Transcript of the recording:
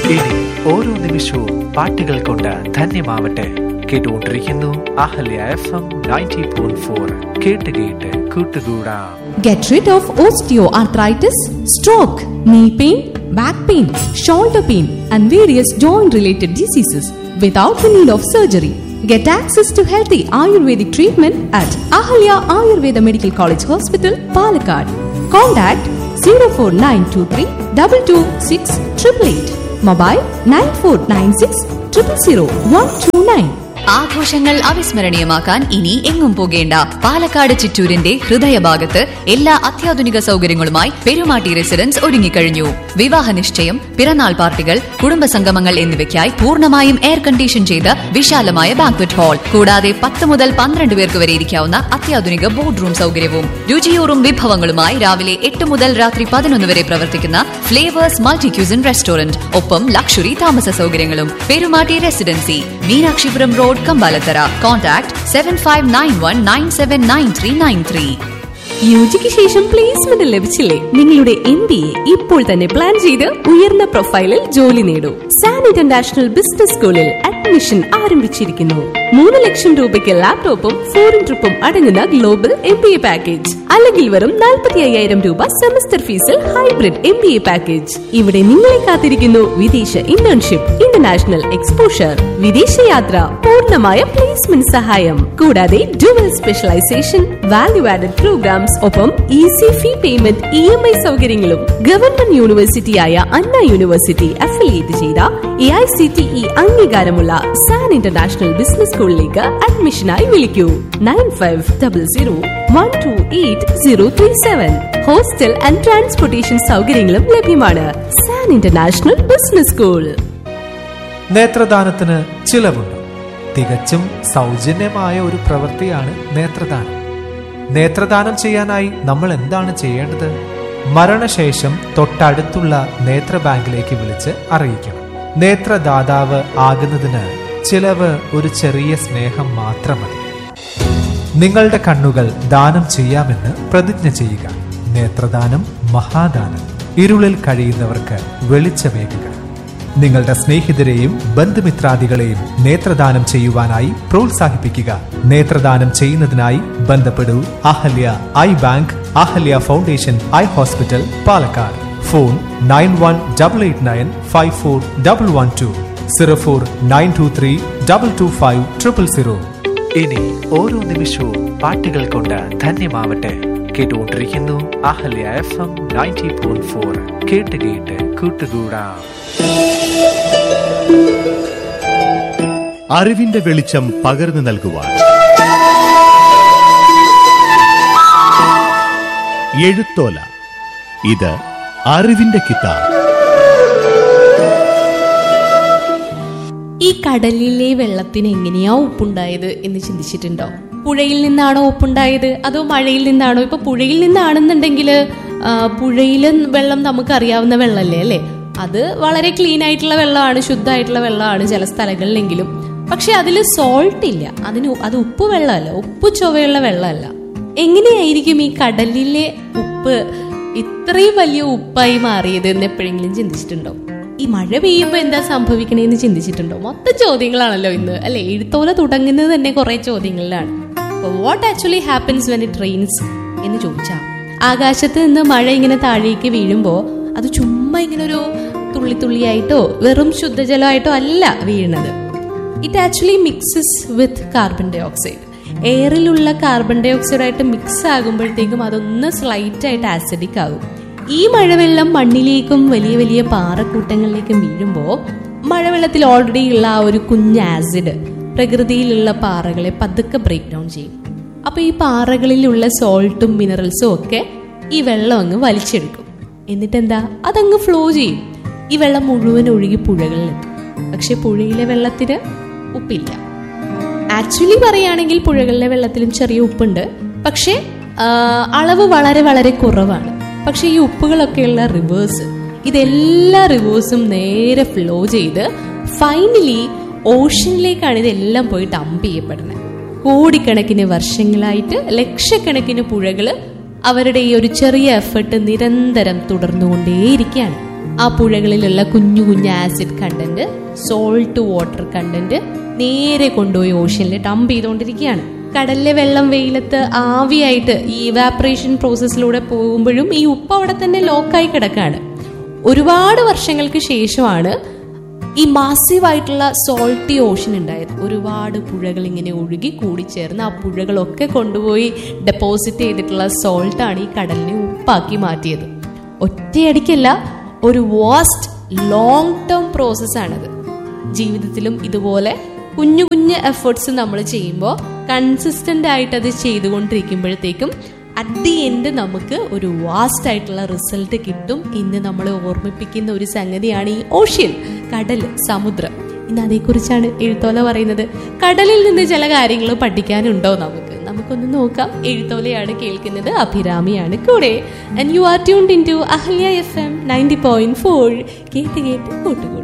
ഇനി ഓരോ നിമിഷവും പാട്ടുകൾ കൊണ്ട് ധന്യമാവട്ടെ കേട്ടുകൊണ്ടിരിക്കുന്നു Ahalya F M ninety point four കേട്ട് കേട്ട് കൂട്ടുകൂടാം Get rid of osteoarthritis, stroke, knee pain, back pain, shoulder pain, and various joint related diseases without the need of surgery. Get access to healthy Ayurvedic treatment at Ahalya Ayurveda Medical College Hospital, Palakkad. Contact 04923 226 888. Mobile 9496 000 129. ആഘോഷങ്ങൾ അവിസ്മരണീയമാക്കാൻ ഇനി എങ്ങും പോകേണ്ട പാലക്കാട് ചിറ്റൂരിന്റെ ഹൃദയഭാഗത്ത് എല്ലാ അത്യാധുനിക സൗകര്യങ്ങളുമായി Perumatty residence ഒരുങ്ങിക്കഴിഞ്ഞു വിവാഹ നിശ്ചയം പിറന്നാൾ പാർട്ടികൾ കുടുംബസംഗമങ്ങൾ എന്നിവയ്ക്കായി പൂർണ്ണമായും എയർ കണ്ടീഷൻ ചെയ്ത വിശാലമായ ബാങ്ക്വറ്റ് ഹാൾ കൂടാതെ പത്ത് മുതൽ പന്ത്രണ്ട് പേർക്ക് വരെ ഇരിക്കാവുന്ന അത്യാധുനിക ബോർഡ് റൂം സൗകര്യവും രുചിയൂറും വിഭവങ്ങളുമായി രാവിലെ എട്ട് മുതൽ രാത്രി പതിനൊന്ന് വരെ പ്രവർത്തിക്കുന്ന ഫ്ലേവേഴ്സ് മൾട്ടി ക്യൂസിൻ റെസ്റ്റോറന്റ് ഒപ്പം ലക്ഷറി താമസ സൗകര്യങ്ങളും Perumatty residency Meenakshipuram road Kambalathara contact seven five nine one nine seven nine three nine three യുജിക്ക് ശേഷം പ്ലേസ്മെന്റ് ലഭിച്ചില്ലേ നിങ്ങളുടെ എം ബി എ ഇപ്പോൾ തന്നെ പ്ലാൻ ചെയ്ത് ഉയർന്ന പ്രൊഫൈലിൽ ജോലി നേടൂ സാൻ ഇന്റർനാഷണൽ ബിസിനസ് സ്കൂളിൽ അഡ്മിഷൻ ആരംഭിച്ചിരിക്കുന്നു മൂന്ന് ലക്ഷം രൂപയ്ക്ക് ലാപ്ടോപ്പും ഫോറിൻ ട്രിപ്പും അടങ്ങുന്ന global M B A package അല്ലെങ്കിൽ വെറും നാൽപ്പത്തി അയ്യായിരം രൂപ സെമസ്റ്റർ ഫീസിൽ hybrid M B A package ഇവിടെ നിങ്ങളെ കാത്തിരിക്കുന്നു വിദേശ ഇന്റേൺഷിപ്പ് ഇന്റർനാഷണൽ എക്സ്പോഷർ വിദേശയാത്ര പൂർണ്ണമായ പ്ലേസ്മെന്റ് സഹായം കൂടാതെ dual specialisation value added programmes ഒപ്പം easy fee payment E M I സൗകര്യങ്ങളും ഗവൺമെന്റ് യൂണിവേഴ്സിറ്റിയായ അണ്ണ യൂണിവേഴ്സിറ്റി അഫിലിയേറ്റ് ചെയ്ത A I C T E അംഗീകാരമുള്ള സാൻ ഇന്റർനാഷണൽ ബിസിനസ് സ്കൂളിലേക്ക് അഡ്മിഷനായി വിളിക്കൂ nine five double zero one two eight zero three seven hostel and transportation സൗകര്യങ്ങളും ലഭ്യമാണ് സാൻ ഇന്റർനാഷണൽ ബിസിനസ് സ്കൂൾ നേത്രദാനത്തിന് ചിലവുണ്ട് തികച്ചും സൗജന്യമായ ഒരു പ്രവൃത്തിയാണ് നേത്രദാനം നേത്രദാനം ചെയ്യാനായി നമ്മൾ എന്താണ് ചെയ്യേണ്ടത് മരണശേഷം തൊട്ടടുത്തുള്ള നേത്ര ബാങ്കിലേക്ക് വിളിച്ച് അറിയിക്കണം നേത്രദാതാവ് ആകുന്നതിന് ചിലവ് ഒരു ചെറിയ സ്നേഹം മാത്രം മതി നിങ്ങളുടെ കണ്ണുകൾ ദാനം ചെയ്യാമെന്ന് പ്രതിജ്ഞ ചെയ്യുക നേത്രദാനം മഹാദാനം ഇരുളിൽ കഴിയുന്നവർക്ക് വെളിച്ചമേകുക നിങ്ങളുടെ സ്നേഹിതരെയും ബന്ധുമിത്രാദികളെയും നേത്രദാനം ചെയ്യുവാനായി പ്രോത്സാഹിപ്പിക്കുക നേത്രദാനം ചെയ്യുന്നതിനായി ബന്ധപ്പെടൂ Ahalya eye bank Ahalya foundation eye hospital Palakkad phone nine one double eight nine five four double one two zero four nine two three double two five triple zero ഇനി ഓരോ നിമിഷവും പാട്ടുകൾ കൊണ്ട് ധന്യമാവട്ടെ കേട്ടുകൊണ്ടിരിക്കുന്നു Ahalya F M ninety point four കേട്ട് കേട്ട് കൂട്ടുകൂടാം അറിവിന്റെ വെളിച്ചം പകർന്നു നൽകുവാൻ എഴുത്തോല ഇത് അറിവിന്റെ കിതാബ് ഈ കടലിലെ വെള്ളത്തിന് എങ്ങനെയാ ഉപ്പുണ്ടായത് എന്ന് ചിന്തിച്ചിട്ടുണ്ടോ പുഴയിൽ നിന്നാണോ ഉപ്പുണ്ടായത് അതോ മഴയിൽ നിന്നാണോ ഇപ്പൊ പുഴയിൽ നിന്നാണെന്നുണ്ടെങ്കിൽ പുഴയിലെ വെള്ളം നമുക്ക് അറിയാവുന്ന വെള്ളമല്ലേ അല്ലേ അത് വളരെ ക്ലീൻ ആയിട്ടുള്ള വെള്ളമാണ് ശുദ്ധമായിട്ടുള്ള വെള്ളമാണ് ചില സ്ഥലങ്ങളിലെങ്കിലും പക്ഷെ അതിൽ സോൾട്ട് ഇല്ല അതിന് അത് ഉപ്പ് വെള്ളമല്ല ഉപ്പ് ചൊവയുള്ള വെള്ളമല്ല എങ്ങനെയായിരിക്കും ഈ കടലിലെ ഉപ്പ് ഇത്രയും വലിയ ഉപ്പായി മാറിയത് എന്ന് എപ്പോഴെങ്കിലും ചിന്തിച്ചിട്ടുണ്ടോ ഈ മഴ പെയ്യുമ്പോൾ എന്താ സംഭവിക്കണേന്ന് ചിന്തിച്ചിട്ടുണ്ടോ മൊത്തം ചോദ്യങ്ങളാണല്ലോ ഇന്ന് അല്ലെ എഴുത്തോല തുടങ്ങുന്നത് തന്നെ കുറെ ചോദ്യങ്ങളിലാണ് what actually happens when it rains എന്ന് ചോദിച്ചാ ആകാശത്ത് നിന്ന് മഴ ഇങ്ങനെ താഴേക്ക് വീഴുമ്പോൾ അത് ചുമ്മാ ഇങ്ങനെ ഒരു തുള്ളി തുള്ളിയായിട്ടോ വെറും ശുദ്ധജലമായിട്ടോ അല്ല വീഴുന്നത് it actually mixes with carbon dioxide എയറിലുള്ള കാർബൺ ഡൈ ഓക്സൈഡായിട്ട് മിക്സ് ആകുമ്പോഴത്തേക്കും അതൊന്ന് സ്ലൈറ്റ് ആയിട്ട് ആസിഡിക് ആകും ഈ മഴവെള്ളം മണ്ണിലേക്കും വലിയ വലിയ പാറക്കൂട്ടങ്ങളിലേക്കും വീഴുമ്പോൾ മഴവെള്ളത്തിൽ ഓൾറെഡി ഉള്ള ആ ഒരു കുഞ്ഞ് ആസിഡ് പ്രകൃതിയിലുള്ള പാറകളെ പതുക്കെ ബ്രേക്ക് ഡൗൺ ചെയ്യും അപ്പൊ ഈ പാറകളിലുള്ള സോൾട്ടും മിനറൽസും ഒക്കെ ഈ വെള്ളം അങ്ങ് വലിച്ചെടുക്കും എന്നിട്ട് എന്താ അതങ്ങ് ഫ്ലോ ചെയ്യും ഈ വെള്ളം മുഴുവൻ ഒഴുകി പുഴകളിലെത്തും പക്ഷെ പുഴയിലെ വെള്ളത്തിന് ഉപ്പില്ല ആക്ച്വലി പറയുകയാണെങ്കിൽ പുഴകളിലെ വെള്ളത്തിലും ചെറിയ ഉപ്പുണ്ട് പക്ഷേ ആ, അളവ് വളരെ വളരെ കുറവാണ് പക്ഷെ ഈ ഉപ്പുകളൊക്കെയുള്ള റിവേഴ്സ് ഇതെല്ലാ റിവേഴ്സും നേരെ ഫ്ലോ ചെയ്ത് ഫൈനലി ഓഷനിലേക്കാണ് ഇതെല്ലാം പോയി ഡംപ് ചെയ്യപ്പെടുന്നത് കോടിക്കണക്കിന് വർഷങ്ങളായിട്ട് ലക്ഷക്കണക്കിന് പുഴകൾ അവരുടെ ഈ ഒരു ചെറിയ എഫേർട്ട് നിരന്തരം തുടർന്നുകൊണ്ടേയിരിക്കുകയാണ് ആ പുഴകളിലുള്ള കുഞ്ഞു കുഞ്ഞു acid content salt water content നേരെ കൊണ്ടുപോയി ഓഷ്യനിൽ ഡംപ് ചെയ്തുകൊണ്ടിരിക്കുകയാണ് കടലിലെ വെള്ളം വെയിലത്ത് ആവിയായിട്ട് ഈ ഇവാപ്പറേഷൻ പ്രോസസ്സിലൂടെ പോകുമ്പോഴും ഈ ഉപ്പ് അവിടെ തന്നെ ലോക്കായി കിടക്കാണ് ഒരുപാട് വർഷങ്ങൾക്ക് ശേഷമാണ് ഈ മാസീവായിട്ടുള്ള സോൾട്ടി ഓഷൻ ഉണ്ടായത് ഒരുപാട് പുഴകൾ ഇങ്ങനെ ഒഴുകി കൂടിച്ചേർന്ന് ആ പുഴകളൊക്കെ കൊണ്ടുപോയി ഡെപ്പോസിറ്റ് ചെയ്തിട്ടുള്ള സോൾട്ടാണ് ഈ കടലിനെ ഉപ്പാക്കി മാറ്റിയത് ഒറ്റയടിക്കല്ല ഒരു വാസ്റ്റ് ലോങ് ടേം പ്രോസസ്സാണത് ജീവിതത്തിലും ഇതുപോലെ കുഞ്ഞു കുഞ്ഞു എഫേർട്സ് നമ്മൾ ചെയ്യുമ്പോൾ കൺസിസ്റ്റന്റ് ആയിട്ട് അത് ചെയ്തുകൊണ്ടിരിക്കുമ്പോഴത്തേക്കും അറ്റ് ദി എൻഡ് നമുക്ക് ഒരു വാസ്റ്റ് ആയിട്ടുള്ള റിസൾട്ട് കിട്ടും ഇന്ന് നമ്മളെ ഓർമ്മിപ്പിക്കുന്ന ഒരു സംഗതിയാണ് ഈ ഓഷ്യൻ കടൽ സമുദ്രം ഇന്ന് അതേക്കുറിച്ചാണ് എഴുത്തോല പറയുന്നത് കടലിൽ നിന്ന് ചില കാര്യങ്ങൾ പഠിക്കാനുണ്ടോ നമുക്ക് നമുക്കൊന്ന് നോക്കാം എഴുത്തോലയാണ് കേൾക്കുന്നത് അഭിരാമിയാണ് കൂടെ and you are tuned in to Ahalya F M ninety point four കേട്ട് കേട്ട് കൂട്ടുകൂടി